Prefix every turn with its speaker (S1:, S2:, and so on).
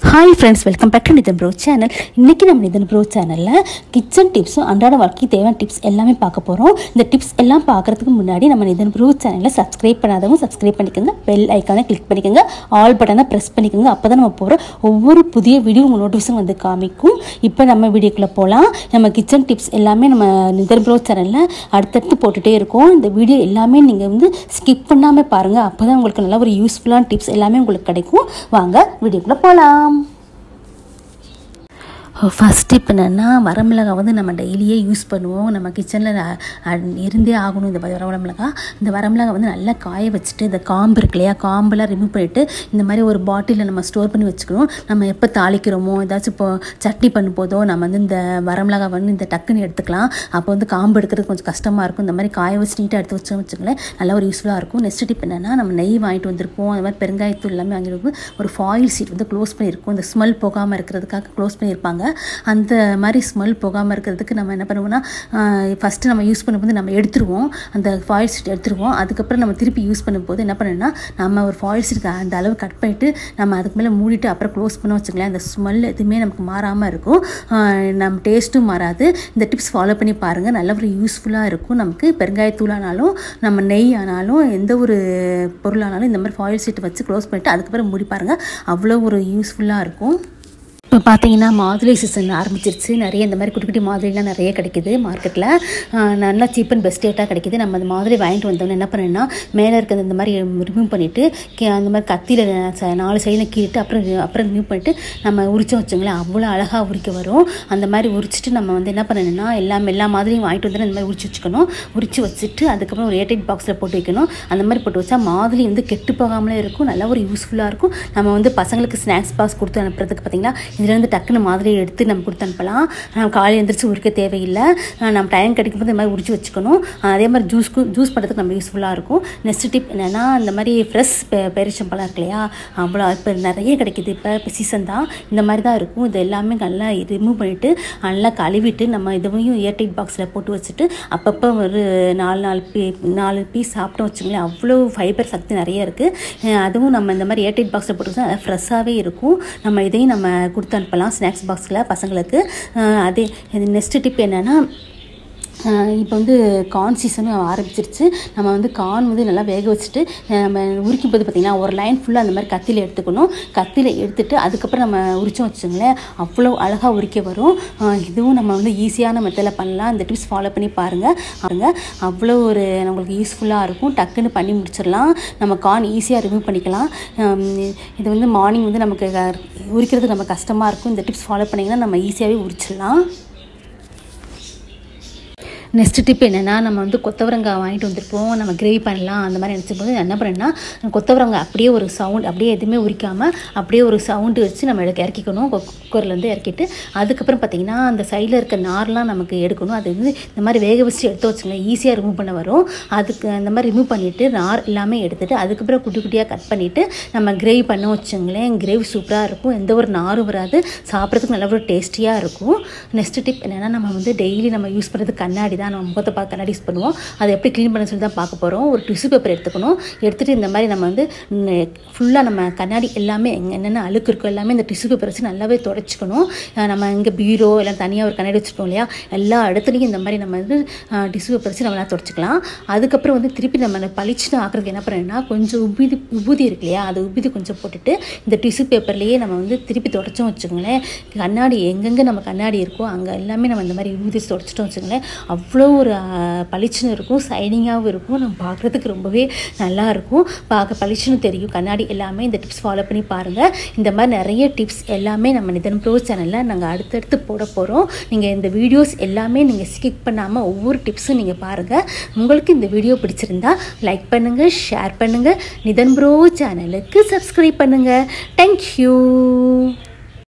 S1: hi friends welcome back to Nithan bro channel இன்றைக்கி நம்ம Nithan bro சேனலில் கிச்சன் டிப்ஸும் அன்றாட வாழ்க்கை தேவையான டிப்ஸ் எல்லாமே பார்க்க போகிறோம் இந்த டிப்ஸ் எல்லாம் பார்க்குறதுக்கு முன்னாடி நம்ம நிதன் ப்ரோ சேனலை சப்ஸ்கிரைப் பண்ணாதவங்க சப்ஸ்கிரைப் பண்ணிக்கோங்க பெல் ஐக்கானை கிளிக் பண்ணிக்கோங்க ஆல் பட்டனை ப்ரெஸ் பண்ணிக்கோங்க அப்போ தான் நம்ம போகிற ஒவ்வொரு புதிய வீடியோ உங்கள் நோட்டிஃபிகேஷன் வந்து காமிக்கும் இப்போ நம்ம வீடியோக்குள்ளே போகலாம் நம்ம கிச்சன் டிப்ஸ் எல்லாமே நம்ம நிதன் ப்ரோ சேனலில் அடுத்தடுத்து போட்டுகிட்டே இருக்கோம் இந்த வீடியோ எல்லாமே நீங்கள் வந்து ஸ்கிப் பண்ணாமல் பாருங்கள் அப்போ தான் உங்களுக்கு நல்ல ஒரு யூஸ்ஃபுல்லான டிப்ஸ் எல்லாமே உங்களுக்கு கிடைக்கும் வாங்க வீடியோக்குள்ளே போகலாம் ஃபஸ்ட் டிப் என்னென்னா வரமிளகா வந்து நம்ம டெய்லியே யூஸ் பண்ணுவோம் நம்ம கிச்சனில் இருந்தே ஆகணும் இந்த வரமிளகா இந்த வரமிளகா வந்து நல்லா காய வச்சுட்டு இந்த காம்பு இருக்கு இல்லையா காம்பெல்லாம் ரிமூவ் பண்ணிவிட்டு இந்த மாதிரி ஒரு பாட்டிலில் நம்ம ஸ்டோர் பண்ணி வச்சுக்கணும் நம்ம எப்போ தாளிக்கிறோமோ ஏதாச்சும் இப்போ சட்னி பண்ணும் போதோ நம்ம வந்து இந்த வரமிளகா வந்து இந்த டக்குன்னு எடுத்துக்கலாம் அப்போ வந்து காம்பு எடுக்கிறது கொஞ்சம் கஷ்டமாக இருக்கும் இந்த மாதிரி காய வச்சு நீட்டாக எடுத்து வச்சோம் வச்சுக்கோங்களேன் நல்லா ஒரு யூஸ்ஃபுல்லாக இருக்கும் நெக்ஸ்ட் டிப் என்னென்னா நம்ம நெய் வாங்கிட்டு வந்திருப்போம் அந்த மாதிரி பெருங்காயத்தூள் எல்லாமே வாங்கிட்டு ஒரு ஃபாயில் சீட் வந்து க்ளோஸ் பண்ணியிருக்கோம் இந்த ஸ்மெல் போகாமல் இருக்கிறதுக்காக க்ளோஸ் பண்ணியிருப்பாங்க அந்த மாதிரி ஸ்மெல் போகாமல் இருக்கிறதுக்கு நம்ம என்ன பண்ணுவோம்னா ஃபஸ்ட்டு நம்ம யூஸ் பண்ணும்போது நம்ம எடுத்துருவோம் அந்த ஃபாயில் ஷீட் எடுத்துருவோம் அதுக்கப்புறம் நம்ம திருப்பி யூஸ் பண்ணும்போது என்ன பண்ணணும்னா நம்ம ஒரு ஃபாயில் ஷீட் அந்த அளவு கட் பண்ணிவிட்டு நம்ம அதுக்கு மேலே மூடிட்டு அப்புறம் க்ளோஸ் பண்ண வச்சுக்கலாம் அந்த ஸ்மெல் எதுவுமே நமக்கு மாறாமல் இருக்கும் நம்ம டேஸ்ட்டும் மாறாது இந்த டிப்ஸ் ஃபாலோ பண்ணி பாருங்கள் நல்ல ஒரு யூஸ்ஃபுல்லாக இருக்கும் நமக்கு பெருங்காயத்தூளானாலும் நம்ம நெய் ஆனாலும் எந்த ஒரு பொருளானாலும் இந்த மாதிரி ஃபாயில் ஷீட் வச்சு க்ளோஸ் பண்ணிவிட்டு அதுக்கப்புறம் மூடி பாருங்கள் அவ்வளோ ஒரு யூஸ்ஃபுல்லாக இருக்கும் இப்போ பார்த்தீங்கன்னா மாதுளை சீசன் ஆரம்பிச்சிருச்சு நிறைய இந்த மாதிரி குட்டி குட்டி மாதுளைலாம் நிறைய கிடைக்குது மார்க்கெட்டில் நல்லா சீப் அண்ட் பெஸ்ட் ரேட்டாக கிடைக்குது நம்ம அந்த மாதுளை வாங்கிட்டு வந்தோம்னா என்ன பண்ணணும்னா மேலே இருக்கிறது இந்த மாதிரி ரிமூவ் பண்ணிவிட்டு அந்த மாதிரி கத்தியில் நாலு சைடில் கீறிட்டு அப்புறம் அப்புறம் ரிமூவ் பண்ணிவிட்டு நம்ம உரிச்சோம் வச்சுங்களேன் அவ்வளோ அழகாக உரிக்க வரும் அந்த மாதிரி உரிச்சிட்டு நம்ம வந்து என்ன பண்ணணும்னா எல்லாம் எல்லா மாதிரியும் வாங்கிட்டு வந்து இந்த மாதிரி உரிச்சு வச்சுக்கணும் உரிச்சு வச்சுட்டு அதுக்கப்புறம் ஒரு ஏர்டைட் பாக்ஸில் போட்டு வைக்கணும் அந்த மாதிரி போட்டு வச்சா மாதுளை வந்து கெட்டு போகாமலே இருக்கும் நல்லா ஒரு யூஸ்ஃபுல்லாக இருக்கும் நம்ம வந்து பசங்களுக்கு ஸ்நாக்ஸ் பாக்ஸ் கொடுத்து அனுப்புறதுக்கு பார்த்திங்கன்னா இதுலேருந்து டக்குன்னு மாதிரி எடுத்து நம்ம கொடுத்து அனுப்பலாம் நம்ம காலையில் எழுந்திரிச்சு உரிக்க தேவையில்லை நம்ம டைம் கிடைக்கும்போது இந்த மாதிரி உரிச்சு வச்சுக்கணும் அதே மாதிரி ஜூஸ்க்கு ஜூஸ் பண்ணுறதுக்கு நம்ம யூஸ்ஃபுல்லாக இருக்கும் நெக்ஸ்ட் டிப் என்னென்னா இந்த மாதிரி ஃப்ரெஷ் பெரிச்சம்பழம் இருக்கு இல்லையா அவ்வளோ இப்போ நிறைய கிடைக்கிது இப்போ இப்போ சீசன் தான் இந்த மாதிரி தான் இருக்கும் இது எல்லாமே நல்லா ரிமூவ் பண்ணிவிட்டு நல்லா கழுவிட்டு நம்ம இதுவையும் ஏர்டைட் பாக்ஸில் போட்டு வச்சுட்டு அப்பப்போ ஒரு நாலு நாலு பீ நாலு பீஸ் சாப்பிட்டோம் வச்சுங்களேன் அவ்வளோ ஃபைபர் சக்தி நிறைய இருக்குது அதுவும் நம்ம இந்த மாதிரி ஏர்டைட் பாக்ஸில் போட்டு வச்சா ஃப்ரெஷ்ஷாகவே இருக்கும் நம்ம இதையும் நம்ம கொடுத்து அனுப்பலாம் ஸ்நாக்ஸ் பாக்ஸில் பசங்களுக்கு அதே நெக்ஸ்ட் டிப் என்னென்னா இப்போ வந்து கார்ன் சீசனும் ஆரம்பிச்சிருச்சு நம்ம வந்து கார்ன் வந்து நல்லா வேக வச்சுட்டு நம்ம உரிக்கும் போது பார்த்திங்கன்னா ஒரு லைன் ஃபுல்லாக அந்த மாதிரி கத்தியில் எடுத்துக்கணும் கத்தியில் எடுத்துட்டு அதுக்கப்புறம் நம்ம உரிச்சோம் வச்சுங்களேன் அவ்வளோ அழகாக உரிக்க வரும் இதுவும் நம்ம வந்து ஈஸியான மெத்தடில் பண்ணலாம் இந்த டிப்ஸ் ஃபாலோ பண்ணி பாருங்கள் பாருங்கள் அவ்வளோ ஒரு நம்மளுக்கு யூஸ்ஃபுல்லாக இருக்கும் டக்குன்னு பண்ணி முடிச்சிடலாம் நம்ம கார்ன் ஈஸியாக ரிமூவ் பண்ணிக்கலாம் இது வந்து மார்னிங் வந்து நமக்கு உரிக்கிறது நம்ம கஷ்டமாக இருக்கும் இந்த டிப்ஸ் ஃபாலோ பண்ணிங்கன்னா நம்ம ஈஸியாகவே உரிச்சிடலாம் நெக்ஸ்ட் டிப் என்னென்னா நம்ம வந்து கொத்தவரங்காய் வாங்கிட்டு வந்திருப்போம் நம்ம கிரேவி பண்ணலாம் அந்த மாதிரி நினச்சும் போது என்ன பண்ணேன்னா கொத்தவரங்காய் அப்படியே ஒரு சவுண்ட் அப்படியே எதுவுமே உரிக்காமல் அப்படியே ஒரு சவுண்டு வச்சு நம்ம இறக்கிக்கணும் குக்கர்லேருந்து இறக்கிட்டு அதுக்கப்புறம் பார்த்திங்கன்னா அந்த சைடில் இருக்க நார்லாம் நமக்கு எடுக்கணும் அது வந்து இந்த மாதிரி வேக வச்சு எடுத்து வச்சுங்க ஈஸியாக ரிமூவ் பண்ண வரும் அதுக்கு அந்த மாதிரி ரிமூவ் பண்ணிவிட்டு நார் எல்லாமே எடுத்துகிட்டு அதுக்கப்புறம் குட்டி குட்டியாக கட் பண்ணிவிட்டு நம்ம கிரேவி பண்ண வச்சுங்களேன் கிரேவி சூப்பராக இருக்கும் எந்த ஒரு நாரும் வராது சாப்பிட்றதுக்கு நல்ல ஒரு டேஸ்டியாக இருக்கும் நெக்ஸ்ட் டிப் என்னென்னா நம்ம வந்து டெய்லி நம்ம யூஸ் பண்ணுறது கண்ணாடி தான் நம்ம முகத்தை பார்க்க கண்ணாடி யூஸ் பண்ணுவோம் அதை எப்படி க்ளீன் பண்ண சொல்லி தான் பார்க்க போகிறோம் ஒரு டிஷ்யூ பேப்பர் எடுத்துக்கணும் எடுத்துகிட்டு இந்த மாதிரி நம்ம வந்து ஃபுல்லாக நம்ம கண்ணாடி எல்லாமே என்னென்ன அழுக்கு இருக்கோ எல்லாமே இந்த டிஷ்யூ பேப்பர் வச்சு நல்லாவே தொடச்சிக்கணும் நம்ம இங்கே பீரோ எல்லாம் தனியாக ஒரு கண்ணாடி வச்சுருக்கோம் இல்லையா எல்லா இடத்துலையும் இந்த மாதிரி நம்ம வந்து டிஷ்யூ பேப்பர் வச்சு நம்மளாம் தொடச்சிக்கலாம் அதுக்கப்புறம் வந்து திருப்பி நம்ம பளிச்சுன்னு ஆக்குறதுக்கு என்ன பண்ணணும்னா கொஞ்சம் உபுதி உபூதி இருக்கு இல்லையா அது உபுதி கொஞ்சம் போட்டுட்டு இந்த டிஷ்யூ பேப்பர்லேயே நம்ம வந்து திருப்பி தொடச்சோம் வச்சுக்கோங்களேன் கண்ணாடி எங்கெங்கே நம்ம கண்ணாடி இருக்கோ அங்கே எல்லாமே நம்ம இந்த மாதிரி உபூதி தொடச்சிட்டோம் வச்சுக்கோங்களேன் அவ்வளோ ஒரு பளிச்சுன்னு இருக்கும் சைனிங்காகவும் இருக்கும் நம்ம பார்க்குறதுக்கு ரொம்பவே நல்லா இருக்கும் பார்க்க பளிச்சுன்னு தெரியும் கண்ணாடி எல்லாமே இந்த டிப்ஸ் ஃபாலோ பண்ணி பாருங்கள் இந்த மாதிரி நிறைய டிப்ஸ் எல்லாமே நம்ம நிதன் ப்ரோ சேனலில் நாங்கள் அடுத்தடுத்து போட போகிறோம் நீங்கள் இந்த வீடியோஸ் எல்லாமே நீங்கள் ஸ்கிப் பண்ணாமல் ஒவ்வொரு டிப்ஸும் நீங்கள் பாருங்கள் உங்களுக்கு இந்த வீடியோ பிடிச்சிருந்தா லைக் பண்ணுங்கள் ஷேர் பண்ணுங்கள் நிதன் ப்ரோ சேனலுக்கு சப்ஸ்கிரைப் பண்ணுங்கள் தேங்க்யூ